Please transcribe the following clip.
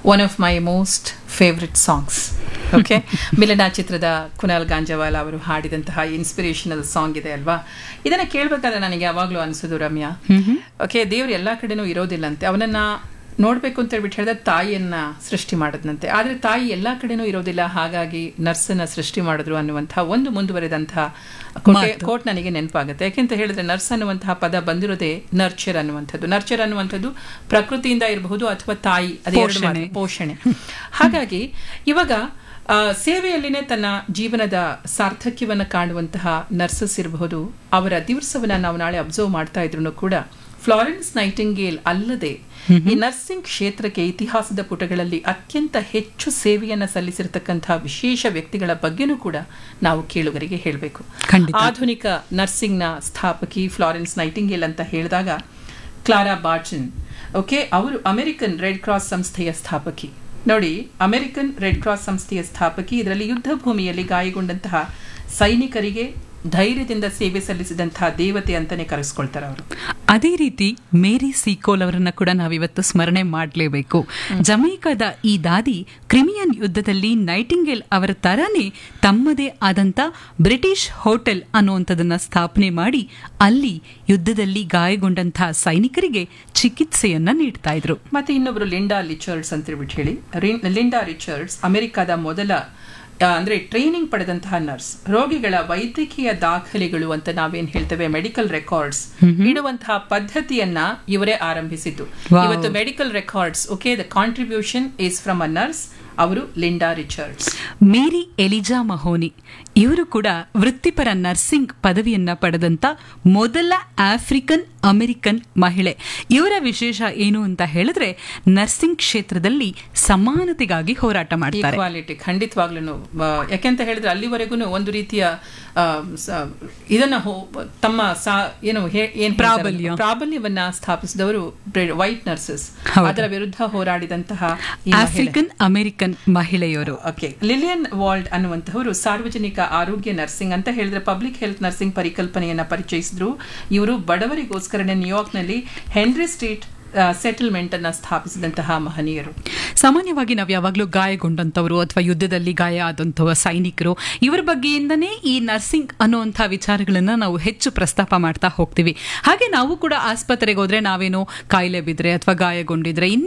One of my most favourite songs okay Milana ಚಿತ್ರದ ಕುನಾಲ್ ಗಾಂಜವಾಲ ಅವರು ಹಾಡಿದಂತಹ inspirational song ಇದೆ ಅಲ್ವಾ ಇದನ್ನ ಕೇಳಬೇಕಾದ್ರೆ ನನಗೆ ಯಾವಾಗಲೂ ಅನಿಸೋದು ರಮ್ಯಾ ಓಕೆ ದೇವ್ರು ಎಲ್ಲ ಕಡೆನೂ ಇರೋದಿಲ್ಲಂತೆ ಅವನನ್ನ ನೋಡ್ಬೇಕು ಅಂತ ಹೇಳ್ಬಿಟ್ಟು ಹೇಳಿದ್ರೆ ತಾಯಿಯನ್ನ ಸೃಷ್ಟಿ ಮಾಡದ್ನಂತೆ ಆದ್ರೆ ತಾಯಿ ಎಲ್ಲಾ ಕಡೆನೂ ಇರೋದಿಲ್ಲ ಹಾಗಾಗಿ ನರ್ಸನ್ನ ಸೃಷ್ಟಿ ಮಾಡಿದ್ರು ಅನ್ನುವಂತಹ ಒಂದು ಮುಂದುವರೆದಂತಹ ಕೋಟ್ ನನಗೆ ನೆನಪಾಗುತ್ತೆ ಯಾಕೆಂತ ಹೇಳಿದ್ರೆ ನರ್ಸ್ ಅನ್ನುವಂತಹ ಪದ ಬಂದಿರೋದೇ ನರ್ಚರ್ ಅನ್ನುವಂಥದ್ದು ನರ್ಚರ್ ಅನ್ನುವಂಥದ್ದು ಪ್ರಕೃತಿಯಿಂದ ಇರಬಹುದು ಅಥವಾ ತಾಯಿ ಅದೇ ಎರಡು ಮಾತು, ಪೋಷಣೆ ಹಾಗಾಗಿ ಇವಾಗ ಆ, ಸೇವೆಯಲ್ಲಿನೇ ತನ್ನ ಜೀವನದ ಸಾರ್ಥಕ್ಯವನ್ನು ಕಾಣುವಂತಹ ನರ್ಸಸ್ ಇರಬಹುದು ಅವರ ದಿವಸವನ್ನ ನಾವು ನಾಳೆ ಅಬ್ಸರ್ವ್ ಮಾಡ್ತಾ ಇದ್ರು ಕೂಡ ಫ್ಲಾರೆನ್ಸ್ ನೈಟಿಂಗೇಲ್ ಅಲ್ಲದೆ ಈ ನರ್ಸಿಂಗ್ ಕ್ಷೇತ್ರಕ್ಕೆ ಇತಿಹಾಸದ ಪುಟಗಳಲ್ಲಿ ಅತ್ಯಂತ ಹೆಚ್ಚು ಸೇವೆಯನ್ನ ಸಲ್ಲಿಸಿರತಕ್ಕಂತಹ ವಿಶೇಷ ವ್ಯಕ್ತಿಗಳ ಬಗ್ಗೆನೂ ಕೂಡ ನಾವು ಕೇಳುಗರಿಗೆ ಹೇಳಬೇಕು ಖಂಡಿತ. ಆಧುನಿಕ ನರ್ಸಿಂಗ್ನ ಸ್ಥಾಪಕಿ ಫ್ಲಾರೆನ್ಸ್ ನೈಟಿಂಗೇಲ್ ಅಂತ ಹೇಳಿದಾಗ ಕ್ಲಾರಾ ಬಾರ್ಜನ್ ಓಕೆ ಅವರು ಅಮೆರಿಕನ್ ರೆಡ್ ಕ್ರಾಸ್ ಸಂಸ್ಥೆಯ ಸ್ಥಾಪಕಿ ನೋಡಿ ಅಮೆರಿಕನ್ ರೆಡ್ ಕ್ರಾಸ್ ಸಂಸ್ಥೆಯ ಸ್ಥಾಪಕಿ ಇದರಲ್ಲಿ ಯುದ್ಧ ಭೂಮಿಯಲ್ಲಿ ಗಾಯಗೊಂಡಂತಹ ಸೈನಿಕರಿಗೆ ಧೈರ್ಯದಿಂದ ಸೇವೆ ಸಲ್ಲಿಸಿದಂತಹ ದೇವತೆ ಅಂತಾನೆ ಕರೆಸ್ಕೊಳ್ತಾರೆ ಅವರು ಅದೇ ರೀತಿ ಮೇರಿ ಸೀಕೋಲ್ ಅವರನ್ನ ಕೂಡ ನಾವಿವತ್ತು ಸ್ಮರಣೆ ಮಾಡಲೇಬೇಕು ಜಮೈಕಾದ ಈ ದಾದಿ ಕ್ರಿಮಿಯನ್ ಯುದ್ಧದಲ್ಲಿ ನೈಟಿಂಗೇಲ್ ಅವರ ತರಾನೇ ತಮ್ಮದೇ ಆದಂತ ಬ್ರಿಟಿಷ್ ಹೋಟೆಲ್ ಅನ್ನುವಂಥದ್ದನ್ನ ಸ್ಥಾಪನೆ ಮಾಡಿ ಅಲ್ಲಿ ಯುದ್ಧದಲ್ಲಿ ಗಾಯಗೊಂಡಂತಹ ಸೈನಿಕರಿಗೆ ಚಿಕಿತ್ಸೆಯನ್ನ ನೀಡ್ತಾ ಇದ್ರು ಮತ್ತೆ ಇನ್ನೊಬ್ರು ಲಿಂಡಾ ರಿಚರ್ಡ್ಸ್ ಅಂತ ಹೇಳ್ಬಿಟ್ಟು ಹೇಳಿ ರಿನ್- ಲಿಂಡಾ ರಿಚರ್ಡ್ಸ್ ಅಮೆರಿಕದ ಮೊದಲ ಆ, ಅಂದ್ರೆ ಟ್ರೈನಿಂಗ್ ಪಡೆದಂತಹ ನರ್ಸ್ ರೋಗಿಗಳ ವೈದ್ಯಕೀಯ ದಾಖಲೆಗಳು ಅಂತ ನಾವೇನ್ ಹೇಳ್ತೇವೆ ಮೆಡಿಕಲ್ ರೆಕಾರ್ಡ್ಸ್ ಇಡುವಂತಹ ಪದ್ಧತಿಯನ್ನ ಇವರೇ ಆರಂಭಿಸಿದ್ದು Wow. ಇವತ್ತು medical records okay the contribution is from a nurse ಅವರು Linda Richards Mary Eliza Mahoney ಇವರು ಕೂಡ ವೃತ್ತಿಪರ ನರ್ಸಿಂಗ್ ಪದವಿಯನ್ನ ಪಡೆದಂತ ಮೊದಲ ಆಫ್ರಿಕನ್ ಅಮೆರಿಕನ್ ಮಹಿಳೆ ಇವರ ವಿಶೇಷ ಏನು ಅಂತ ಹೇಳಿದ್ರೆ ನರ್ಸಿಂಗ್ ಕ್ಷೇತ್ರದಲ್ಲಿ ಸಮಾನತೆಗಾಗಿ ಹೋರಾಟ ಮಾಡ್ತಾರೆ ಈಕ್ವಾಲಿಟಿ ಖಂಡಿತವಾಗ್ಲೂ ಯಾಕೆಂತ ಹೇಳಿದ್ರೆ ಅಲ್ಲಿವರೆಗೂ ಒಂದು ರೀತಿಯ ಆ, ಸ- ಇದನ್ನ ಹೋ- ತಮ್ಮ ಸಾ ಏನು ಹೇ- ಏನ್ ಹೇಳ್ತಾರೆ? ಪ್ರಾಬಲ್ಯ. ಪ್ರಾಬಲ್ಯವನ್ನ ಸ್ಥಾಪಿಸಿದವರು ವೈಟ್ ನರ್ಸಸ್ ಹೌದು. ಅದರ ವಿರುದ್ಧ ಹೋರಾಡಿದಂತಹ ಈ ಮಹಿಳೆ. ಆಫ್ರಿಕನ್ ಅಮೆರಿಕನ್ ಮಹಿಳೆಯರು ಓಕೆ ಲಿಲಿಯನ್ ವಾಲ್ಡ್ ಅನ್ನುವಂತಹವರು ಸಾರ್ವಜನಿಕ ಆರೋಗ್ಯ ನರ್ಸಿಂಗ್ ಅಂತ ಹೇಳಿದ್ರೆ ಪಬ್ಲಿಕ್ ಹೆಲ್ತ್ ನರ್ಸಿಂಗ್ ಪರಿಕಲ್ಪನೆಯನ್ನ ಪರಿಚಯಿಸಿದ್ರು ಇವರು ಬಡವರಿಗೋಸ್ಕರನೇ ನ್ಯೂಯಾರ್ಕ್ನಲ್ಲಿ ಹೆನ್ರಿ ಸ್ಟ್ರೀಟ್ ಸೆಟಲ್ಮೆಂಟ್ ಅನ್ನ ಸ್ಥಾಪಿಸಿದಂತಹ ಮಹನೀಯರು ಸಾಮಾನ್ಯವಾಗಿ ನಾವು ಯಾವಾಗಲೂ ಗಾಯಗೊಂಡಂಥವ್ರು ಅಥವಾ ಯುದ್ಧದಲ್ಲಿ ಗಾಯ ಆದಂತಹ ಸೈನಿಕರು ಇವರ ಬಗ್ಗೆಯಿಂದನೇ ಈ ನರ್ಸಿಂಗ್ ಅನ್ನುವಂಥ ವಿಚಾರಗಳನ್ನ ನಾವು ಹೆಚ್ಚು ಪ್ರಸ್ತಾಪ ಮಾಡ್ತಾ ಹೋಗ್ತೀವಿ ಹಾಗೆ ನಾವು ಕೂಡ ಆಸ್ಪತ್ರೆಗೆ ಹೋದ್ರೆ ನಾವೇನೋ ಕಾಯಿಲೆ ಬಿದ್ರೆ ಅಥವಾ ಗಾಯಗೊಂಡಿದ್ರೆ